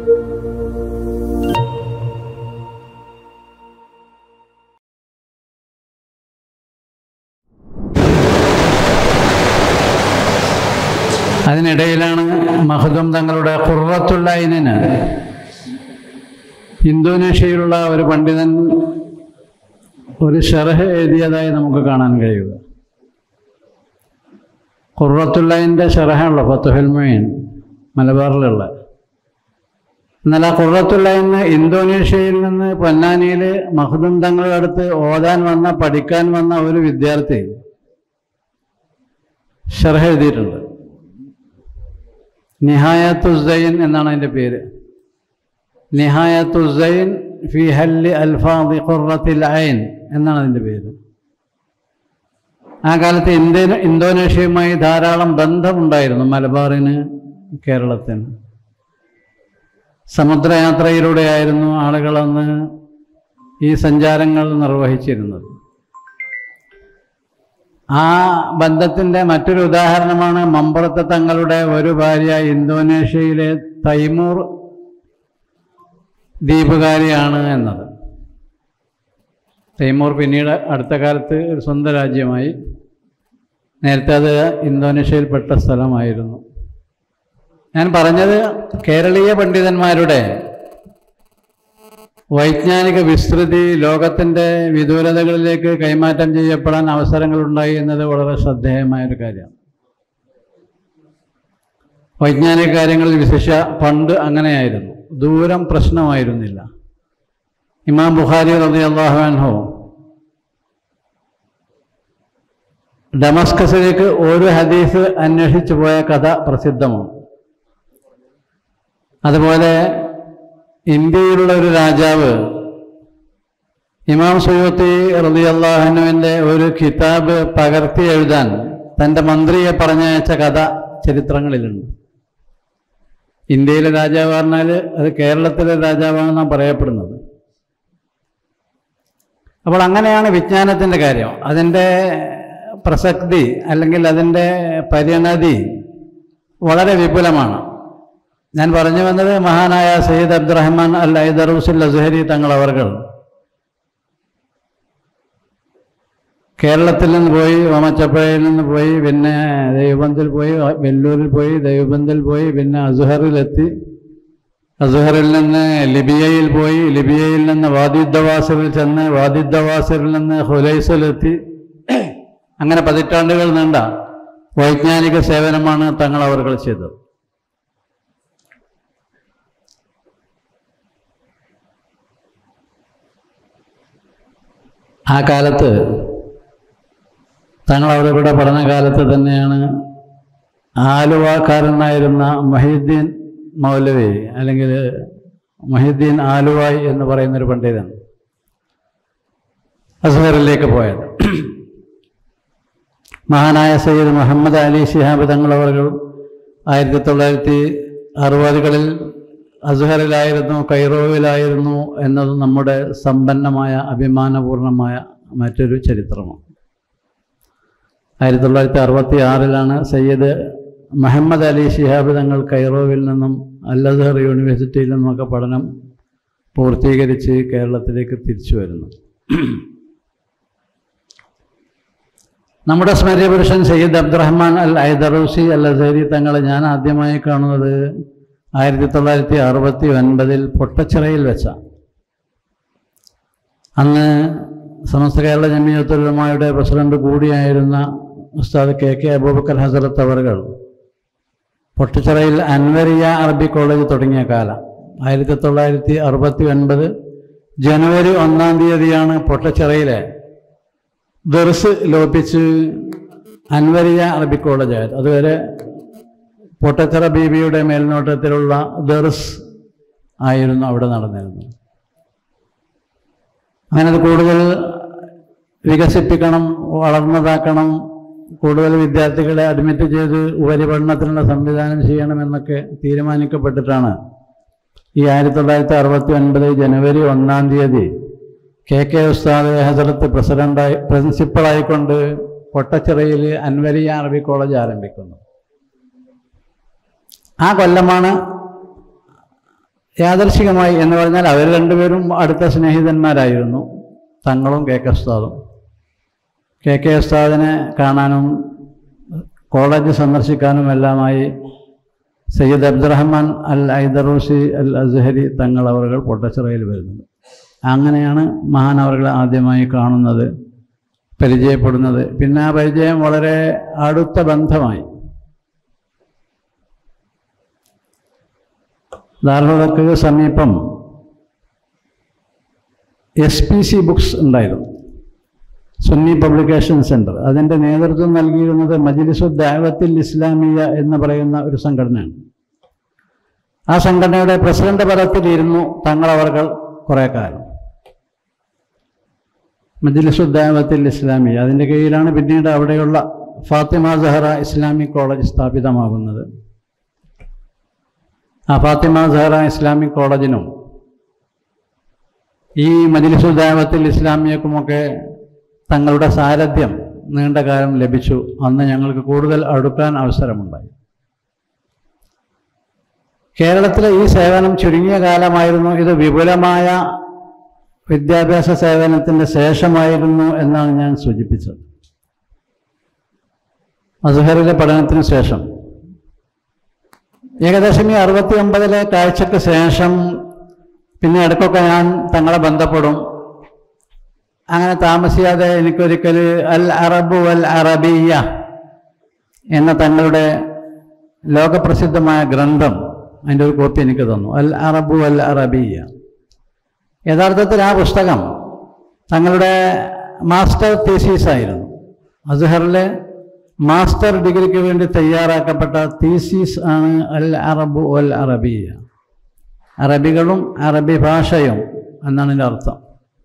അതിനിടയിലാണ് മഹദും തങ്ങളുടെ ഖുറത്തുള്ളതിന് ഇന്തോനേഷ്യയിലുള്ള ഒരു പണ്ഡിതൻ ഒരു ഷെറഹ് എഴുതിയതായി നമുക്ക് കാണാൻ കഴിയുക ഖുറത്തുള്ളതിൻ്റെ ഷെറഹാണല്ലോ ഫത്തുഹുൽ മൊയ്ൻ മലബാറിലുള്ള എന്നാൽ ആ ഖുറത്തുള്ളതിന് ഇന്തോനേഷ്യയിൽ നിന്ന് പൊന്നാനിയിൽ മഹദും തങ്ങളുടെ അടുത്ത് ഓതാൻ വന്ന പഠിക്കാൻ വന്ന ഒരു വിദ്യാർത്ഥി ഷെറഹ് എഴുതിയിട്ടുണ്ട് നിഹായത്തുസൈൻ എന്നാണ് അതിൻ്റെ പേര് നിഹായത്തുസൈൻ ഫി ഹല്ലി അൽഫാദി ഖുറത്തിൽ ഐൻ എന്നാണ് അതിൻ്റെ പേര് ആ കാലത്ത് ഇന്ത്യ ഇന്തോനേഷ്യയുമായി ധാരാളം ബന്ധമുണ്ടായിരുന്നു മലബാറിന് കേരളത്തിന് സമുദ്രയാത്രയിലൂടെയായിരുന്നു ആളുകളന്ന് ഈ സഞ്ചാരങ്ങൾ നിർവഹിച്ചിരുന്നത് ആ ബന്ധത്തിൻ്റെ മറ്റൊരു ഉദാഹരണമാണ് മമ്പുറത്തെ തങ്ങളുടെ ഒരു ഭാര്യ ഇന്തോനേഷ്യയിലെ തൈമൂർ ദ്വീപുകാരിയാണ് എന്നത് തൈമൂർ പിന്നീട് അടുത്ത കാലത്ത് ഒരു സ്വന്തം രാജ്യമായി നേരത്തെ അത് ഇന്തോനേഷ്യയിൽപ്പെട്ട സ്ഥലമായിരുന്നു ഞാൻ പറഞ്ഞത് കേരളീയ പണ്ഡിതന്മാരുടെ വൈജ്ഞാനിക വിസ്തൃതി ലോകത്തിൻ്റെ വിദൂരതകളിലേക്ക് കൈമാറ്റം ചെയ്യപ്പെടാൻ അവസരങ്ങളുണ്ടായി എന്നത് വളരെ ശ്രദ്ധേയമായ ഒരു കാര്യമാണ് വൈജ്ഞാനിക കാര്യങ്ങളിൽ വിശേഷ പണ്ട് അങ്ങനെയായിരുന്നു ദൂരം പ്രശ്നമായിരുന്നില്ല ഇമാം ബുഖാരി റതി അള്ളാഹുഅൻഹോ ഡമസ്കസിലേക്ക് ഒരു ഹദീസ് അന്വേഷിച്ചു പോയ കഥ പ്രസിദ്ധമാണ് അതുപോലെ ഇന്ത്യയിലുള്ള ഒരു രാജാവ് ഇമാം സുയൂത്തി റതി അള്ളാഹുനുവിൻ്റെ ഒരു കിതാബ് പകർത്തി എഴുതാൻ തൻ്റെ മന്ത്രിയെ പറഞ്ഞയച്ച കഥ ചരിത്രങ്ങളിലുണ്ട് ഇന്ത്യയിലെ രാജാവ് പറഞ്ഞാൽ അത് കേരളത്തിലെ രാജാവാണെന്നാണ് പറയപ്പെടുന്നത് അപ്പോൾ അങ്ങനെയാണ് വിജ്ഞാനത്തിൻ്റെ കാര്യം അതിൻ്റെ പ്രസക്തി അല്ലെങ്കിൽ അതിൻ്റെ പരിണതി വളരെ വിപുലമാണ് ഞാൻ പറഞ്ഞു വന്നത് മഹാനായ സയ്യിദ് അബ്ദുറഹ്മാൻ അൽ ഐദറൂസുൽ അസ്ഹരി തങ്ങൾ അവർകൾ കേരളത്തിൽ നിന്ന് പോയി ഓമച്ചപ്പുഴയിൽ നിന്ന് പോയി പിന്നെ ദൈവബന്ധിൽ പോയി വെല്ലൂരിൽ പോയി ദൈവബന്ധിൽ പോയി പിന്നെ അസുഹറിലെത്തി അസുഹറിൽ നിന്ന് ലിബിയയിൽ പോയി ലിബിയയിൽ നിന്ന് വാദിദ്ദവാസിറിൽ ചെന്ന് വാദിദ്ദവാസിറിൽ നിന്ന് ഹുലൈസിലെത്തി അങ്ങനെ പതിറ്റാണ്ടുകൾ നീണ്ട വൈജ്ഞാനിക സേവനമാണ് തങ്ങൾ അവർകൾ ചെയ്തത് ആ കാലത്ത് തങ്ങൾ അവരുടെ പഠനകാലത്ത് തന്നെയാണ് ആലുവക്കാരനായിരുന്ന മൊഹീദ്ദീൻ മൗലവി അല്ലെങ്കിൽ മൊഹീദ്ദീൻ ആലുവായ് എന്ന് പറയുന്നൊരു പണ്ഡിതൻ അസ്ഹറിലേക്ക് പോയത് മഹാനായ സയ്യിദ് മുഹമ്മദ് അലി ശിഹാബ് തങ്ങളവർ ആയിരത്തി തൊള്ളായിരത്തി അറുപതുകളിൽ അസ്ഹറിലായിരുന്നു കൈറോവിലായിരുന്നു എന്നത് നമ്മുടെ സമ്പന്നമായ അഭിമാനപൂർണമായ മറ്റൊരു ചരിത്രമാണ് ആയിരത്തി തൊള്ളായിരത്തി അറുപത്തി ആറിലാണ് സയ്യിദ് മുഹമ്മദ് അലി ശിഹാബ് തങ്ങൾ കൈറോവിൽ നിന്നും അൽ അസ്ഹർ യൂണിവേഴ്സിറ്റിയിൽ നിന്നുമൊക്കെ പഠനം പൂർത്തീകരിച്ച് കേരളത്തിലേക്ക് തിരിച്ചു വരുന്നു നമ്മുടെ സ്മര്യപുരുഷൻ സയ്യിദ് അബ്ദുറഹ്മാൻ അൽ ഐദറൂസി അൽ അസരി തങ്ങളെ ഞാൻ ആദ്യമായി കാണുന്നത് ആയിരത്തി തൊള്ളായിരത്തി അറുപത്തി ഒൻപതിൽ പൊട്ടച്ചിറയിൽ വെച്ച അന്ന് സമസ്ത കേരള ജമിയത്തുലമായുടെ പ്രസിഡന്റ് കൂടിയായിരുന്ന ഉസ്താദ് കെ കെ അബൂബക്കർ ഹസരത്ത് അവർകൾ പൊട്ടിച്ചിറയിൽ അൻവരിയ അറബി കോളേജ് തുടങ്ങിയ കാലം ആയിരത്തി തൊള്ളായിരത്തി അറുപത്തി ഒൻപത് ജനുവരി ഒന്നാം തീയതിയാണ് പൊട്ടച്ചിറയിലെ ദർസ് ലോപിച്ച് അൻവരിയ അറബി കോളേജായത് അതുവരെ പൊട്ടച്ചിറ ബീബിയുടെ മേൽനോട്ടത്തിലുള്ള ദർസ് ആയിരുന്നു അവിടെ നടന്നിരുന്നത് അങ്ങനെ അത് കൂടുതൽ വികസിപ്പിക്കണം വളർന്നതാക്കണം കൂടുതൽ വിദ്യാർത്ഥികളെ അഡ്മിറ്റ് ചെയ്ത് ഉപരിപഠനത്തിനുള്ള സംവിധാനം ചെയ്യണമെന്നൊക്കെ തീരുമാനിക്കപ്പെട്ടിട്ടാണ് ഈ ആയിരത്തി തൊള്ളായിരത്തി അറുപത്തി ഒൻപത് ജനുവരി ഒന്നാം തീയതി കെ കെ ഉസ്താദ് ഹസരത്ത് പ്രസിഡൻ്റായി പ്രിൻസിപ്പളായിക്കൊണ്ട് പൊട്ടച്ചിറയിൽ അൻവരിയ അറബി കോളേജ് ആരംഭിക്കുന്നു ആ കൊല്ലമാണ് യാദർശികമായി എന്ന് പറഞ്ഞാൽ അവർ രണ്ടുപേരും അടുത്ത സ്നേഹിതന്മാരായിരുന്നു തങ്ങളും കെ കെ ഉസ്താദും കെ കെ ഉസ്താദിനെ കാണാനും കോളേജ് സന്ദർശിക്കാനും എല്ലാമായി സയ്യിദ് അബ്ദുറഹ്മാൻ അൽ ഐദറൂസി അൽ അസ്ഹരി തങ്ങൾ അവർ പൊട്ടച്ചിറയിൽ വരുന്നത് അങ്ങനെയാണ് മഹാനവറുകളെ ആദ്യമായി കാണുന്നത് പരിചയപ്പെടുന്നത് പിന്നെ ആ പരിചയം വളരെ അടുത്ത ബന്ധമായി ദാർഹുദക്ക് സമീപം എസ് പി സി ബുക്സ് ഉണ്ടായിരുന്നു സുന്നി പബ്ലിക്കേഷൻ സെൻറ്റർ അതിൻ്റെ നേതൃത്വം നൽകിയിരുന്നത് മജ്ലിസു ദാവത്തിൽ ഇസ്ലാമിയ എന്ന് പറയുന്ന ഒരു സംഘടനയാണ് ആ സംഘടനയുടെ പ്രസിഡന്റ് പദത്തിലിരുന്നു തങ്ങളവർകൾ കുറേ കാലം മജ്ലിസു ദാവത്തിൽ ഇസ്ലാമിയ അതിൻ്റെ കീഴിലാണ് പിന്നീട് അവിടെയുള്ള ഫാത്തിമ സഹറ ഇസ്ലാമിക് കോളേജ് സ്ഥാപിതമാകുന്നത് ആ ഫാത്തിമ സഹറ ഇസ്ലാമിക് കോളേജിനും ഈ മജ്ലിസു ദാവത്തിൽ ഇസ്ലാമിയക്കുമൊക്കെ തങ്ങളുടെ സാരഥ്യം നീണ്ട കാലം ലഭിച്ചു അന്ന് ഞങ്ങൾക്ക് കൂടുതൽ അടുക്കാൻ അവസരമുണ്ടായി കേരളത്തിലെ ഈ സേവനം ചുരുങ്ങിയ കാലമായിരുന്നു ഇത് വിപുലമായ വിദ്യാഭ്യാസ സേവനത്തിൻ്റെ ശേഷമായിരുന്നു എന്നാണ് ഞാൻ സൂചിപ്പിച്ചത് അസുഹറിലെ പഠനത്തിന് ശേഷം ഏകദേശം ഈ അറുപത്തി ഒമ്പതിലെ കാഴ്ചക്ക് ശേഷം പിന്നെ ഇടയ്ക്കൊക്കെ ഞാൻ തങ്ങളെ ബന്ധപ്പെടും അങ്ങനെ താമസിയാതെ എനിക്കൊരിക്കൽ അൽ അറബു അൽ അറബിയ എന്ന തങ്ങളുടെ ലോകപ്രസിദ്ധമായ ഗ്രന്ഥം അതിൻ്റെ ഒരു കോപ്പി എനിക്ക് തന്നു അൽ അറബു അൽ അറബിയ യഥാർത്ഥത്തിൽ ആ പുസ്തകം തങ്ങളുടെ മാസ്റ്റർ തീസീസ് ആയിരുന്നു അസ്ഹറിലെ മാസ്റ്റർ ഡിഗ്രിക്ക് വേണ്ടി തയ്യാറാക്കപ്പെട്ട തീസീസ് ആണ് അൽ അറബു അൽ അറബിയ അറബികളും അറബി ഭാഷയും എന്നാണ് ഇതിൻ്റെ അർത്ഥം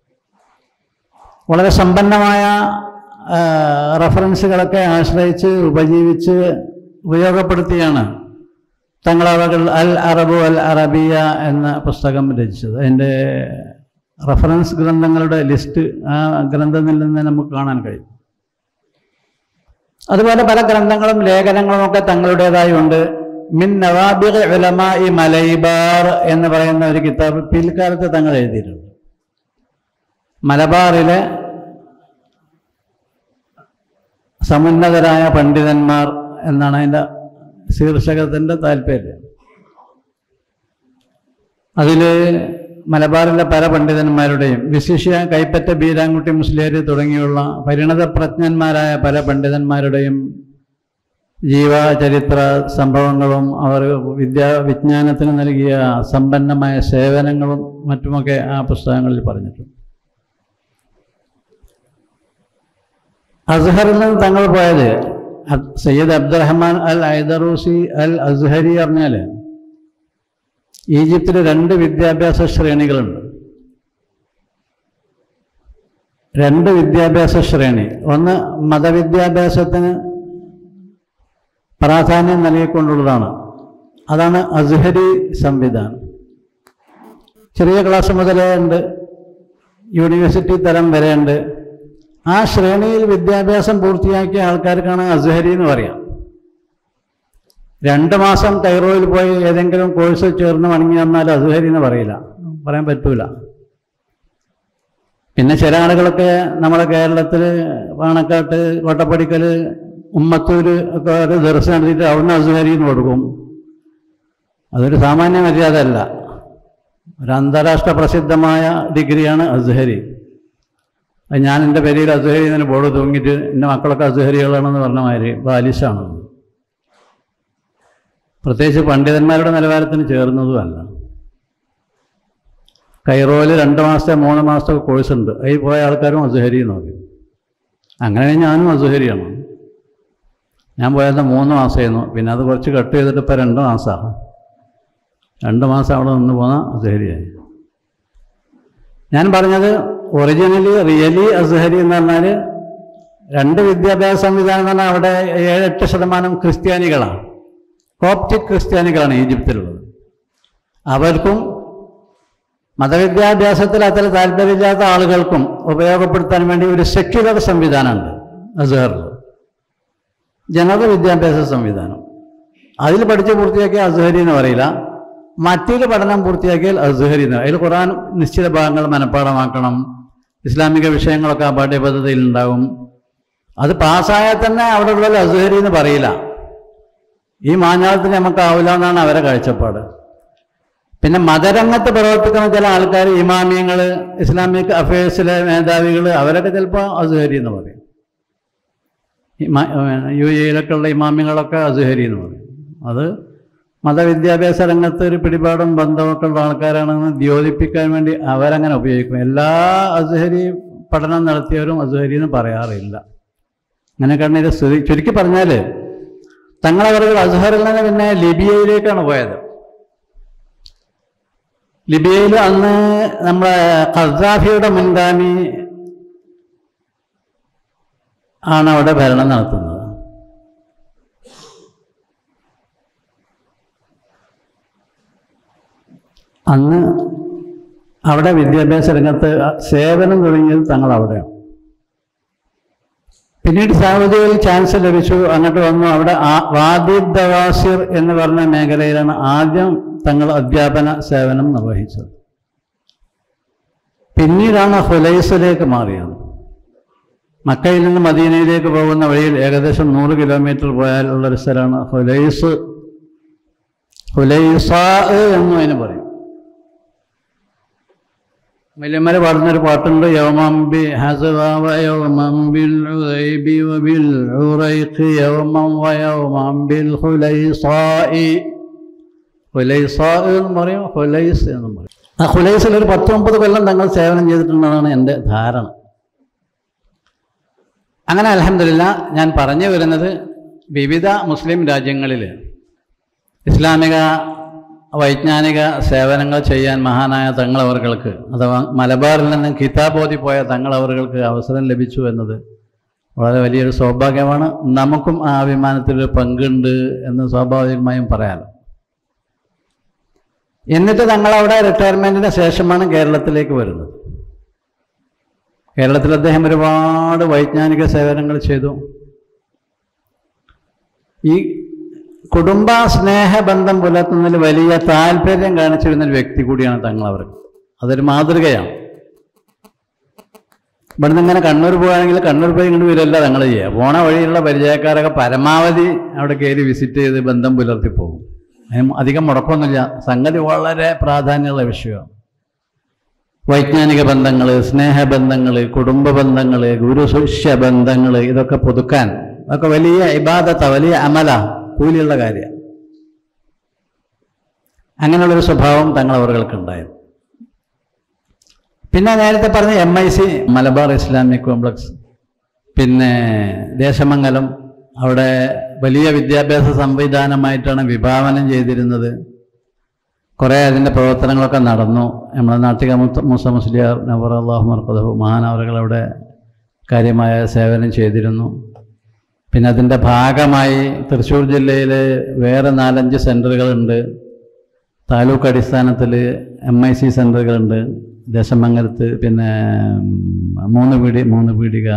വളരെ സമ്പന്നമായ ആ, റഫറൻസുകളൊക്കെ ആശ്രയിച്ച് ഉപജീവിച്ച് ഉപയോഗപ്പെടുത്തിയാണ് തങ്ങളവകൾ അൽ അറബു അൽ അറബിയ എന്ന പുസ്തകം രചിച്ചത് അതിൻ്റെ റഫറൻസ് ഗ്രന്ഥങ്ങളുടെ ലിസ്റ്റ് ആ ഗ്രന്ഥത്തിൽ നിന്ന് നമുക്ക് കാണാൻ കഴിയും അതുപോലെ പല ഗ്രന്ഥങ്ങളും ലേഖനങ്ങളും ഒക്കെ തങ്ങളുടേതായി ഉണ്ട് മിൻ നവാബിർ ഉലമാ ഇ മലൈബാർ എന്ന് പറയുന്ന ഒരു കിതാബ് പിൽക്കാലത്ത് തങ്ങൾ എഴുതിയിട്ടുണ്ട് മലബാറിലെ സമുന്നതരായ പണ്ഡിതന്മാർ എന്നാണ് അതിൻ്റെ ശീർഷകത്തിൻ്റെ താല്പര്യം അതിൽ മലബാറിലെ പല പണ്ഡിതന്മാരുടെയും വിശിഷ്യ കൈപ്പറ്റ ബീരാൻകുട്ടി മുസ്ലിയാർ തുടങ്ങിയുള്ള പരിണത പ്രജ്ഞന്മാരായ പല പണ്ഡിതന്മാരുടെയും ജീവചരിത്ര സംഭവങ്ങളും അവർ വിദ്യാ വിജ്ഞാനത്തിന് നൽകിയ സമ്പന്നമായ സേവനങ്ങളും മറ്റുമൊക്കെ ആ പുസ്തകങ്ങളിൽ പറഞ്ഞിട്ടുണ്ട് അസ്ഹറിൽ നിന്ന് തങ്ങൾ പോയത് അബ്- സയ്യിദ് അബ്ദുറഹ്മാൻ അൽ ഐദറൂസി അൽ അസ്ഹരി പറഞ്ഞാൽ ഈജിപ്തിൽ രണ്ട് വിദ്യാഭ്യാസ ശ്രേണികളുണ്ട് രണ്ട് വിദ്യാഭ്യാസ ശ്രേണി ഒന്ന് മതവിദ്യാഭ്യാസത്തിന് പ്രാധാന്യം നൽകിക്കൊണ്ടുള്ളതാണ് അതാണ് അസ്ഹരി സംവിധാനം ചെറിയ ക്ലാസ് മുതലേ ഉണ്ട് യൂണിവേഴ്സിറ്റി തലം വരെ ഉണ്ട് ആ ശ്രേണിയിൽ വിദ്യാഭ്യാസം പൂർത്തിയാക്കിയ ആൾക്കാർക്കാണ് അസ്ഹരി എന്ന് പറയാം രണ്ട് മാസം കൈറോയിൽ പോയി ഏതെങ്കിലും കോഴ്സ് ചേർന്ന് മടങ്ങി വന്നാൽ അസ്ഹരി എന്ന് പറയില്ല പറയാൻ പറ്റൂല പിന്നെ ചില ആളുകളൊക്കെ നമ്മുടെ കേരളത്തിൽ പാണക്കാട്ട് കോട്ടപ്പടിക്കൽ ഉമ്മത്തൂര് ഒക്കെ ഒരു ദർശനം നടത്തിയിട്ട് അവിടുന്ന് അസുഹരി എന്ന് കൊടുക്കും അതൊരു സാമാന്യ മര്യാദ അല്ല ഒരു അന്താരാഷ്ട്ര പ്രസിദ്ധമായ ഡിഗ്രിയാണ് അസുഹരി അത് ഞാൻ എൻ്റെ പേരിൽ അസുഹരി എന്നതിന് ബോർഡ് തൂങ്ങിയിട്ട് എൻ്റെ മക്കളൊക്കെ അസുഹരികളാണെന്ന് പറഞ്ഞ മാതിരി ബാലിശാണ് പ്രത്യേകിച്ച് പണ്ഡിതന്മാരുടെ നിലവാരത്തിന് ചേർന്നതുമല്ല കൈറോയിൽ രണ്ട് മാസത്തെ മൂന്ന് മാസത്തെ കോഴ്സ് ഉണ്ട് അതിൽ പോയ ആൾക്കാരും അസുഹരി നോക്കി അങ്ങനെ ഞാനും അസുഹരിയാണ് ഞാൻ പോയത് മൂന്ന് മാസമായിരുന്നു പിന്നെ അത് കുറച്ച് കട്ട് ചെയ്തിട്ട് ഇപ്പോൾ രണ്ട് മാസമാണ് രണ്ട് മാസം അവിടെ നിന്ന് പോന്ന അസുഹരിയായി ഞാൻ പറഞ്ഞത് ഒറിജിനലി റിയലി അസുഹരി എന്ന് പറഞ്ഞാൽ രണ്ട് വിദ്യാഭ്യാസ സംവിധാനം എന്ന് പറഞ്ഞാൽ അവിടെ ഏഴെട്ട് ശതമാനം ക്രിസ്ത്യാനികളാണ് കോപ്റ്റിക് ക്രിസ്ത്യാനികളാണ് ഈജിപ്തിലുള്ളത് അവർക്കും മതവിദ്യാഭ്യാസത്തിൽ അത്ര താല്പര്യമില്ലാത്ത ആളുകൾക്കും ഉപയോഗപ്പെടുത്താൻ വേണ്ടി ഒരു സെക്യുലർ സംവിധാനമുണ്ട് അസഹറിൽ ജനറൽ വിദ്യാഭ്യാസ സംവിധാനം അതിൽ പഠിച്ച് പൂർത്തിയാക്കിയ അസഹരി എന്ന് പറയില്ല മറ്റൊരു പഠനം പൂർത്തിയാക്കിയാൽ അസുഹരി എന്ന് അതിൽ ഖുറാൻ നിശ്ചിത ഭാഗങ്ങൾ മനഃപ്പാടമാക്കണം ഇസ്ലാമിക വിഷയങ്ങളൊക്കെ ആ പാഠ്യപദ്ധതിയിൽ ഉണ്ടാവും അത് പാസ്സായാൽ തന്നെ അവിടെ ഉള്ള അസുഹരി എന്ന് പറയില്ല ഈ മാഞ്ഞാളത്തിന് നമുക്കാവില്ല എന്നാണ് അവരെ കാഴ്ചപ്പാട് പിന്നെ മതരംഗത്ത് പ്രവർത്തിക്കുന്ന ചില ആൾക്കാർ ഇമാമിയങ്ങൾ ഇസ്ലാമിക് അഫയേഴ്സിലെ മേധാവികൾ അവരൊക്കെ ചിലപ്പോൾ അസുഹരി എന്ന് പറയും ഇമാ- യു എയിലൊക്കെ ഉള്ള ഇമാമിങ്ങളൊക്കെ അസുഹരി എന്ന് പറയും അത് മതവിദ്യാഭ്യാസ രംഗത്ത് ഒരു പിടിപാടും ബന്ധമൊക്കെ ഉള്ള ആൾക്കാരാണെന്ന് ദ്യോതിപ്പിക്കാൻ വേണ്ടി അവരങ്ങനെ ഉപയോഗിക്കും എല്ലാ അസുഹരി പഠനം നടത്തിയവരും അസുഹരി എന്ന് പറയാറില്ല അങ്ങനെയൊക്കെയാണ് ഇത് സ്ഥിതി ചുരുക്കി പറഞ്ഞാൽ തങ്ങളവர்கள் അസുഹറിൽ നിന്ന് പിന്നെ ലിബിയയിലേക്കാണ് പോയത് ലിബിയയിൽ അന്ന് നമ്മളെ ഖസാഫിയുടെ മുൻഗാമി ആണ് അവിടെ ഭരണം നടത്തുന്നത് അന്ന് അവിടെ വിദ്യാഭ്യാസ രംഗത്ത് സേവനം തുടങ്ങിയത് തങ്ങൾ അവിടെയാണ് പിന്നീട് സൗദിയിൽ ചാൻസ് ലഭിച്ചു അങ്ങോട്ട് വന്നു അവിടെ ആ- വാദി ദവാസിർ എന്ന് പറഞ്ഞ മേഖലയിലാണ് ആദ്യം തങ്ങൾ അധ്യാപന സേവനം നിർവഹിച്ചത് പിന്നീടാണ് ഹുലൈസിലേക്ക് മാറിയത് മക്കയിൽ നിന്ന് മദീനയിലേക്ക് പോകുന്ന വഴിയിൽ ഏകദേശം നൂറ് കിലോമീറ്റർ പോയാൽ ഉള്ളൊരു സ്ഥലമാണ് ഹുലൈസ് ഹുലൈസ എന്നും അതിന് പറയും വലിയമ്മര പാടുന്നൊരു പാട്ടുണ്ട് യൗമംബി ഹസവാവ യൗമംബിൽ ഉദൈബി വബിൽ ഉറൈഖി യൗമം വയൗമംബിൽ ഹുലൈസായി ഹുലൈസാ എന്ന് പറയും ഹുലൈസ് എന്നും പറയും ആ ഹുലൈസിൽ ഒരു പത്തൊമ്പത് കൊല്ലം തങ്ങൾ സേവനം ചെയ്തിട്ടുണ്ടെന്നാണ് എൻ്റെ ധാരണ അങ്ങനെ അലഹമില്ല ഞാൻ പറഞ്ഞു വരുന്നത് വിവിധ മുസ്ലിം രാജ്യങ്ങളിൽ ഇസ്ലാമിക വൈജ്ഞാനിക സേവനങ്ങൾ ചെയ്യാൻ മഹാനായ തങ്ങളവർക്ക് അഥവാ മലബാറിൽ നിന്ന് കിതാബോധി പോയ തങ്ങളവർക്ക് അവസരം ലഭിച്ചു എന്നത് വളരെ വലിയൊരു സൗഭാഗ്യമാണ് നമുക്കും ആ അഭിമാനത്തിലൊരു പങ്കുണ്ട് എന്ന് സ്വാഭാവികമായും പറയാലോ എന്നിട്ട് തങ്ങളവിടെ റിട്ടയർമെൻറ്റിന് ശേഷമാണ് കേരളത്തിലേക്ക് വരുന്നത് കേരളത്തിൽ അദ്ദേഹം ഒരുപാട് വൈജ്ഞാനിക സേവനങ്ങൾ ചെയ്തു ഈ കുടുംബ സ്നേഹബന്ധം പുലർത്തുന്നതിൽ വലിയ താല്പര്യം കാണിച്ചിരുന്ന ഒരു വ്യക്തി കൂടിയാണ് തങ്ങൾ അവർക്ക് അതൊരു മാതൃകയാണ് ഇവിടുന്ന് ഇങ്ങനെ കണ്ണൂർ പോവുകയാണെങ്കിൽ കണ്ണൂർ പോയി ഇങ്ങോട്ട് വരില്ല തങ്ങൾ ചെയ്യുക പോണ വഴിയുള്ള പരിചയക്കാരൊക്കെ പരമാവധി അവിടെ കയറി വിസിറ്റ് ചെയ്ത് ബന്ധം പുലർത്തി പോകും അതിന് അധികം മുടക്കമൊന്നുമില്ല സംഗതി വളരെ പ്രാധാന്യമുള്ള വിഷയമാണ് വൈജ്ഞാനിക ബന്ധങ്ങൾ സ്നേഹബന്ധങ്ങൾ കുടുംബ ബന്ധങ്ങൾ ഗുരുശിഷ്യ ബന്ധങ്ങൾ ഇതൊക്കെ പുതുക്കാൻ അതൊക്കെ വലിയ ഇബാദത്ത വലിയ അമല കൂലിയുള്ള കാര്യം അങ്ങനെയുള്ളൊരു സ്വഭാവം തങ്ങൾ അവർക്കുണ്ടായിരുന്നു പിന്നെ നേരത്തെ പറഞ്ഞ M I C Malabar Islamic complex പിന്നെ ദേശമംഗലം അവിടെ വലിയ വിദ്യാഭ്യാസ സംവിധാനമായിട്ടാണ് വിഭാവനം ചെയ്തിരുന്നത് കുറേ അതിൻ്റെ പ്രവർത്തനങ്ങളൊക്കെ നടന്നു നമ്മുടെ നാട്ടിക മുത്ത മൂസ മുസ്ലിയാർ നവർ അള്ളാഹു മർക്കദഹു മഹാനവറുകൾ അവിടെ കാര്യമായ സേവനം ചെയ്തിരുന്നു പിന്നെ അതിൻ്റെ ഭാഗമായി തൃശ്ശൂർ ജില്ലയിൽ വേറെ നാലഞ്ച് സെൻറ്ററുകളുണ്ട് താലൂക്ക് അടിസ്ഥാനത്തിൽ എം ഐ സി സെൻറ്ററുകളുണ്ട് ദേശമംഗലത്ത് പിന്നെ ഉം, മൂന്ന് പീടി മൂന്ന് പീടിക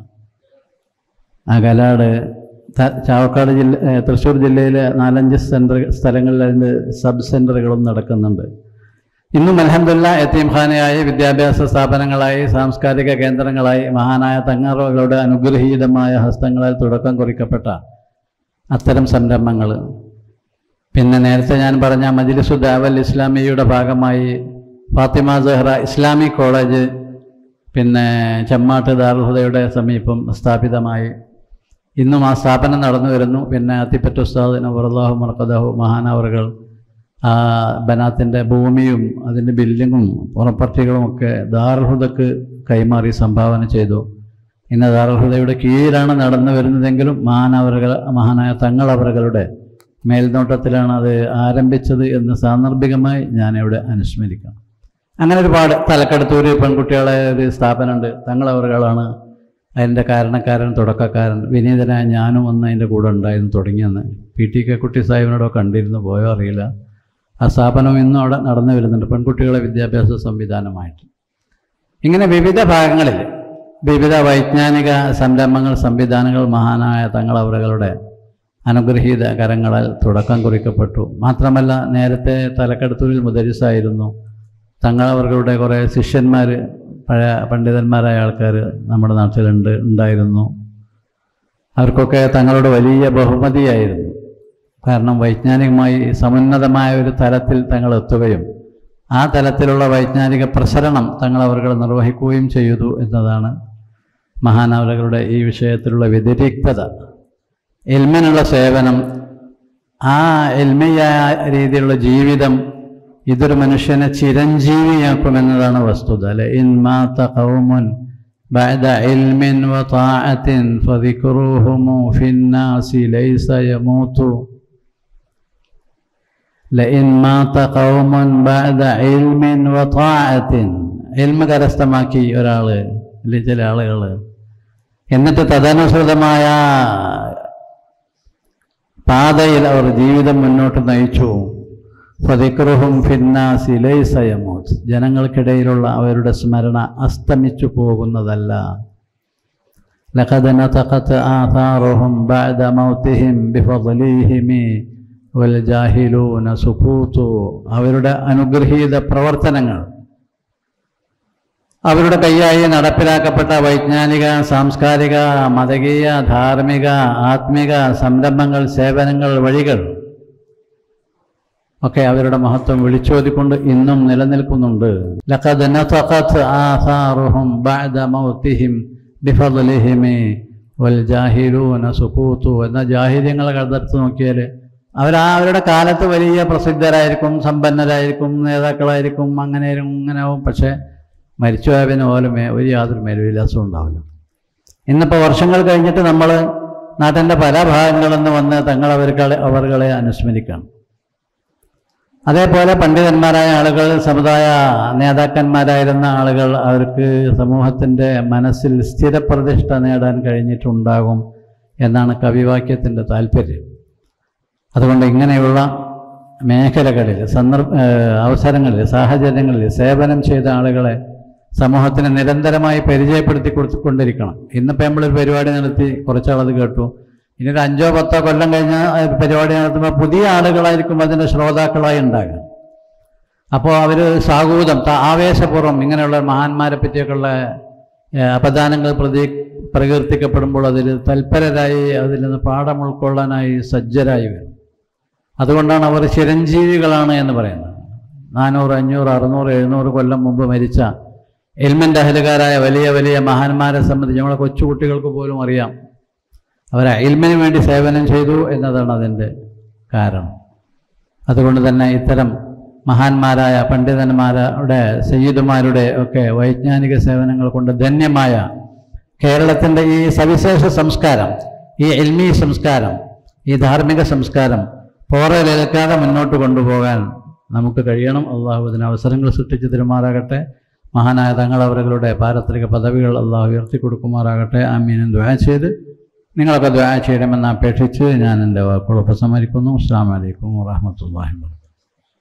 അകലാട് ത- ചാവക്കാട് ജില്ല ഏ, തൃശ്ശൂർ ജില്ലയിലെ നാലഞ്ച് സെൻറ്റർ സ്ഥലങ്ങളിൽ അതിൻ്റെ സബ് സെൻറ്ററുകളും നടക്കുന്നുണ്ട് ഇന്നും അലഹമില്ല യത്തീംഖാനയായി വിദ്യാഭ്യാസ സ്ഥാപനങ്ങളായി സാംസ്കാരിക കേന്ദ്രങ്ങളായി മഹാനായ തങ്ങാറുകളുടെ അനുഗ്രഹീതമായ ഹസ്തങ്ങളാൽ തുടക്കം കുറിക്കപ്പെട്ട അത്തരം സംരംഭങ്ങൾ പിന്നെ നേരത്തെ ഞാൻ പറഞ്ഞ മജ്ലിസു ദാവൽ ഇസ്ലാമിയുടെ ഭാഗമായി ഫാത്തിമ സഹ്റ ഇസ്ലാമിക് കോളേജ് പിന്നെ ചെമ്മാട്ട് ദാർഹുദയുടെ സമീപം സ്ഥാപിതമായി ഇന്നും ആ സ്ഥാപനം നടന്നു വരുന്നു പിന്നെ അത്തിപ്പറ്റ ഉസ്താദ് നവറല്ലാഹു മർക്കദാഹു മഹാനവറുകൾ ആ ബനാത്തിൻ്റെ ഭൂമിയും അതിൻ്റെ ബിൽഡിങ്ങും പുറപ്പർട്ടികളും ഒക്കെ ദാർഹുദക്ക് കൈമാറി സംഭാവന ചെയ്തു ഇന്ന് ദാർഹുദയുടെ കീഴിലാണ് നടന്നു വരുന്നതെങ്കിലും മഹാനവറുകൾ മഹാനായ തങ്ങളവറുകളുടെ മേൽനോട്ടത്തിലാണ് അത് ആരംഭിച്ചത് എന്ന് സാന്ദർഭികമായി ഞാനിവിടെ അനുസ്മരിക്കണം അങ്ങനെ ഒരുപാട് തലക്കടത്തൂര് പെൺകുട്ടികളെ ഒരു സ്ഥാപനമുണ്ട് തങ്ങളവറുകളാണ് അതിൻ്റെ കാരണക്കാരൻ തുടക്കക്കാരൻ വിനീതനായ ഞാനും ഒന്ന് അതിൻ്റെ കൂടെ ഉണ്ടായിരുന്നു തുടങ്ങിയെന്ന് പി ടി കെ കുട്ടി സാഹിബിനോടോ കണ്ടിരുന്നു പോയോ അറിയില്ല ആ സ്ഥാപനം ഇന്നും അവിടെ നടന്നു വരുന്നുണ്ട് പെൺകുട്ടികളെ വിദ്യാഭ്യാസ സംവിധാനമായിട്ട് ഇങ്ങനെ വിവിധ ഭാഗങ്ങളിൽ വിവിധ വൈജ്ഞാനിക സംരംഭങ്ങൾ സംവിധാനങ്ങൾ മഹാനായ തങ്ങളവറുകളുടെ അനുഗ്രഹീത കരങ്ങളാൽ തുടക്കം കുറിക്കപ്പെട്ടു മാത്രമല്ല നേരത്തെ തലക്കടത്തൂരിൽ മുദരിസായിരുന്നു തങ്ങളവர்களுടെ കുറേ ശിഷ്യന്മാർ പഴയ പണ്ഡിതന്മാരായ ആൾക്കാർ നമ്മുടെ നാട്ടിലുണ്ട് ഉണ്ടായിരുന്നു അവർക്കൊക്കെ തങ്ങളുടെ വലിയ ബഹുമതിയായിരുന്നു കാരണം വൈജ്ഞാനികമായി സമുന്നതമായ ഒരു തലത്തിൽ തങ്ങൾ എത്തുകയും ആ തലത്തിലുള്ള വൈജ്ഞാനിക പ്രസരണം തങ്ങൾ അവർ നിർവഹിക്കുകയും ചെയ്തു എന്നതാണ് മഹാനവലകളുടെ ഈ വിഷയത്തിലുള്ള വ്യതിരിക്തത എൽമിനുള്ള സേവനം ആ എൽമിയായ രീതിയിലുള്ള ജീവിതം ഇതൊരു മനുഷ്യനെ ചിരഞ്ജീവിയാക്കുമെന്നതാണ് വസ്തുത അല്ലെ ഇൻ മാത ഖൗമുൻ بعد علم وطاعة فذكروهم في الناس ليس يموت لئن مات قوم بعد علم وطاعة علم കരസ്ഥമാക്കി ഒരാൾ അല്ലെങ്കിൽ ചില ആളുകൾ എന്നിട്ട് തദനുസൃതമായ പാതയിൽ അവർ ജീവിതം മുന്നോട്ട് നയിച്ചു ഫതിക്രുഹും ഫിന്നാസി ലൈസയമോത്ത് ജനങ്ങൾക്കിടയിലുള്ള അവരുടെ സ്മരണ അസ്തമിച്ചു പോകുന്നതല്ല لقد نطقت آثارهم بعد موتهم بفضلهم والجاهلون سكوت അവരുടെ അനുഗ്രഹീത പ്രവർത്തനങ്ങൾ അവരുടെ കൈയായി നടപ്പിലാക്കപ്പെട്ട വൈജ്ഞാനിക സാംസ്കാരിക മതകീയ ധാർമ്മിക ആത്മിക സംരംഭങ്ങൾ സേവനങ്ങൾ വഴികൾ ഒക്കെ അവരുടെ മഹത്വം വിളിച്ചോതിക്കൊണ്ട് ഇന്നും നിലനിൽക്കുന്നുണ്ട് ലഖദ് നതഖത് ആഥാറുഹും ബഅദ മൗതിഹിം ബിഫദ്ലിഹിമി വൽ ജാഹിലൂന സുകൂതു എന്ന ജാഹിര്യങ്ങളെ കണ്ടെടുത്ത് നോക്കിയാൽ അവർ ആ അവരുടെ കാലത്ത് വലിയ പ്രസിദ്ധരായിരിക്കും സമ്പന്നരായിരിക്കും നേതാക്കളായിരിക്കും അങ്ങനെ ഇങ്ങനെ ആവും പക്ഷേ മരിച്ചുപോയ പിന്നെ ഓല മേ ഒരു യാതൊരു മേൽവിലാസവും ഉണ്ടാവില്ല ഇന്നിപ്പോൾ വർഷങ്ങൾ കഴിഞ്ഞിട്ട് നമ്മൾ നാട്ടിൻ്റെ പല ഭാഗങ്ങളിൽ നിന്ന് വന്ന് തങ്ങൾ അവർകളെ അവർകളെ അനുസ്മരിക്കണം അതേപോലെ പണ്ഡിതന്മാരായ ആളുകൾ സമുദായ നേതാക്കന്മാരായിരുന്ന ആളുകൾ അവർക്ക് സമൂഹത്തിൻ്റെ മനസ്സിൽ സ്ഥിരപ്രതിഷ്ഠ നേടാൻ കഴിഞ്ഞിട്ടുണ്ടാകും എന്നാണ് കവിവാക്യത്തിൻ്റെ താല്പര്യം അതുകൊണ്ട് ഇങ്ങനെയുള്ള മേഖലകളിൽ സന്ദർഭ ഏഹ് അവസരങ്ങളിൽ സാഹചര്യങ്ങളിൽ സേവനം ചെയ്ത ആളുകളെ സമൂഹത്തിന് നിരന്തരമായി പരിചയപ്പെടുത്തി കൊടുത്തുകൊണ്ടിരിക്കണം ഇന്നിപ്പോൾ നമ്മളൊരു പരിപാടി നടത്തി കുറച്ചാളത് കേട്ടു ഇനി ഒരു അഞ്ചോ പത്തോ കൊല്ലം കഴിഞ്ഞ പരിപാടി നടത്തുമ്പോൾ പുതിയ ആളുകളായിരിക്കും അതിൻ്റെ ശ്രോതാക്കളായി ഉണ്ടാകുക അപ്പോൾ അവർ സാഹൂതം ത- ആവേശപൂർവ്വം ഇങ്ങനെയുള്ള മഹാന്മാരെ പറ്റിയൊക്കെയുള്ള ഏഹ്, അപദാനങ്ങൾ പ്രതി പ്രകീർത്തിക്കപ്പെടുമ്പോൾ അതിൽ തൽപരരായി അതിൽ നിന്ന് പാഠം ഉൾക്കൊള്ളാനായി സജ്ജരായി വരും അതുകൊണ്ടാണ് അവർ ചിരഞ്ജീവികളാണ് എന്ന് പറയുന്നത് നാനൂറ് അഞ്ഞൂറ് അറുന്നൂറ് എഴുന്നൂറ് കൊല്ലം മുമ്പ് മരിച്ച എൽമൻ്റെ അഹലുകാരായ വലിയ വലിയ മഹാന്മാരെ സംബന്ധിച്ച് നമ്മളെ കൊച്ചുകുട്ടികൾക്ക് പോലും അറിയാം അവർ ഇൽമിന് വേണ്ടി സേവനം ചെയ്തു എന്നതാണ് അതിൻ്റെ കാരണം അതുകൊണ്ട് തന്നെ ഇത്തരം മഹാന്മാരായ പണ്ഡിതന്മാരുടെ സയ്യിദുമാരുടെ ഒക്കെ വൈജ്ഞാനിക സേവനങ്ങൾ കൊണ്ട് ധന്യമായ കേരളത്തിൻ്റെ ഈ സവിശേഷ സംസ്കാരം ഈ എൽമി സംസ്കാരം ഈ ധാർമ്മിക സംസ്കാരം പോറയിലേൽക്കാതെ മുന്നോട്ട് കൊണ്ടുപോകാൻ നമുക്ക് കഴിയണം അള്ളാഹു ഇതിന് അവസരങ്ങൾ സൃഷ്ടിച്ചു തരുമാറാകട്ടെ മഹാനായ തങ്ങൾ അവരുടെ പാരത്രിക പദവികൾ അള്ളാഹു ഉയർത്തി കൊടുക്കുമാറാകട്ടെ ആമീനും ദ്വാ ചെയ്ത് നിങ്ങളൊക്കെ ദ്വാ ചെയ്യണമെന്ന് അപേക്ഷിച്ച് ഞാൻ എൻ്റെ വാക്കുകൾ ഉപസംഹരിക്കുന്നു അസ്സാം വലൈക്കും വാഹമത്തല്ലാഹി വാ